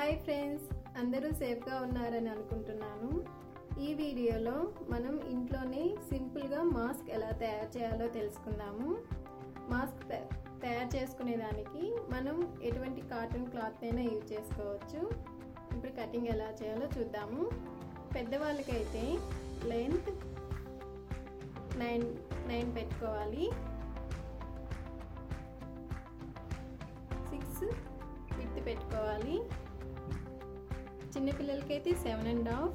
hi friends అందరూ సేఫ్గా ఉన్నారని అనుకుంటున్నాను ఈ వీడియోలో మనం ఇంట్లోనే సింపుల్గా మాస్క్ ఎలా తయారు చేయాలో తెలుసుకుందాము మాస్క్ త- తయారు చేసుకునేదానికి మనం ఎటువంటి కాటన్ క్లాత్ అయినా యూజ్ చేసుకోవచ్చు ఇప్పుడు కటింగ్ ఎలా చేయాలో చూద్దాము పెద్దవాళ్ళకైతే లెంత్ నైన్ నైన్ పెట్టుకోవాలి సిక్స్ విత్ పెట్టుకోవాలి చిన్నపిల్లలకైతే సెవెన్ అండ్ హాఫ్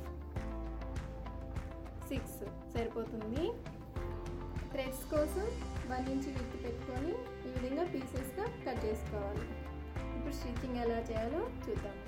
సిక్స్ సరిపోతుంది థ్రెడ్స్ కోసం వన్ ఇంచ్ విత్ పెట్టుకొని ఈ విధంగా పీసెస్గా కట్ చేసుకోవాలి ఇప్పుడు స్టిచ్చింగ్ ఎలా చేయాలో చూద్దాం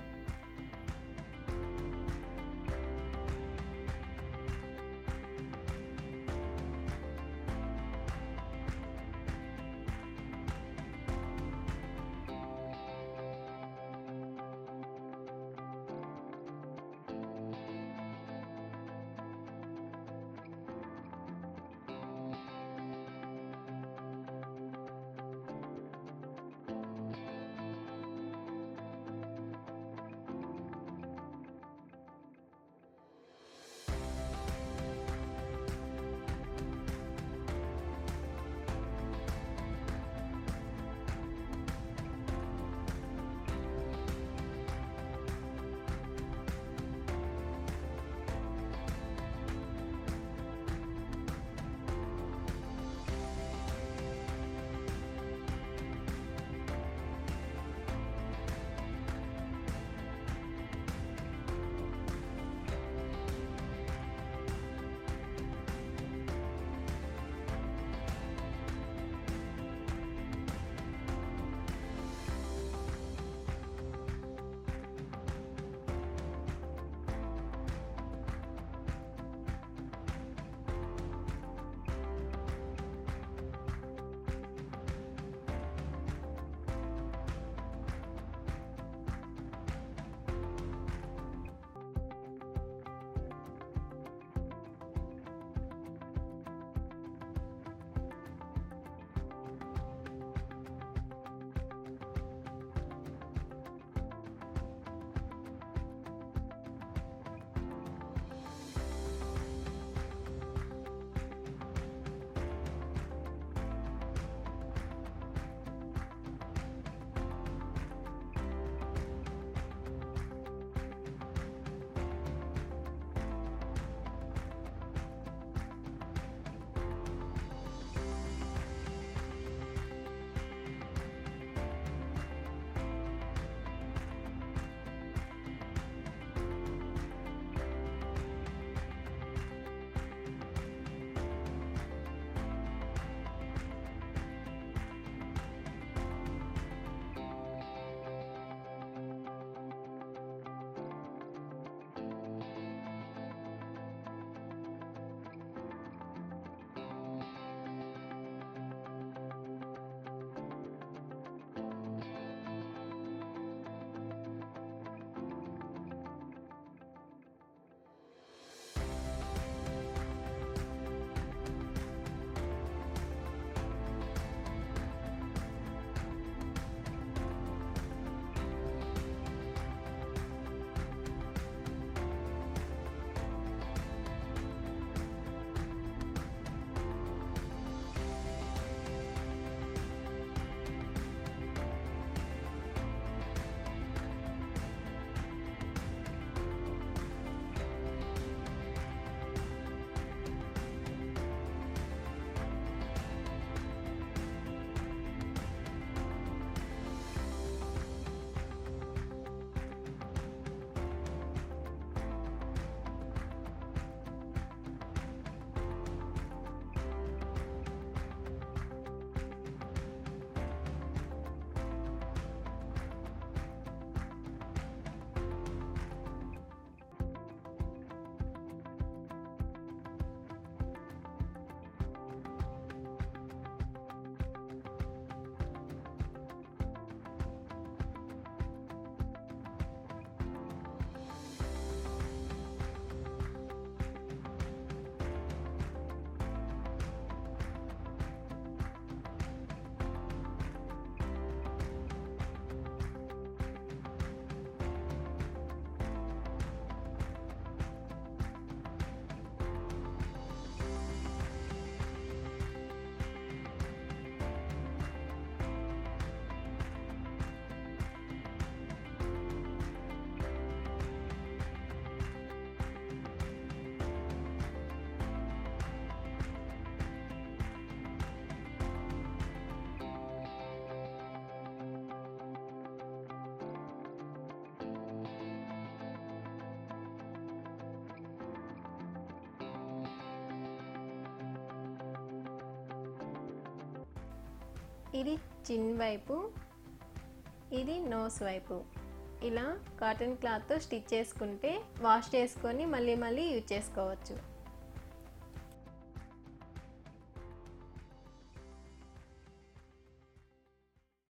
ఇది చిన్ వైపు ఇది నోస్ వైపు ఇలా కాటన్ క్లాత్తో స్టిచ్ చేసుకుంటే వాష్ చేసుకొని మళ్ళీ మళ్ళీ యూజ్ చేసుకోవచ్చు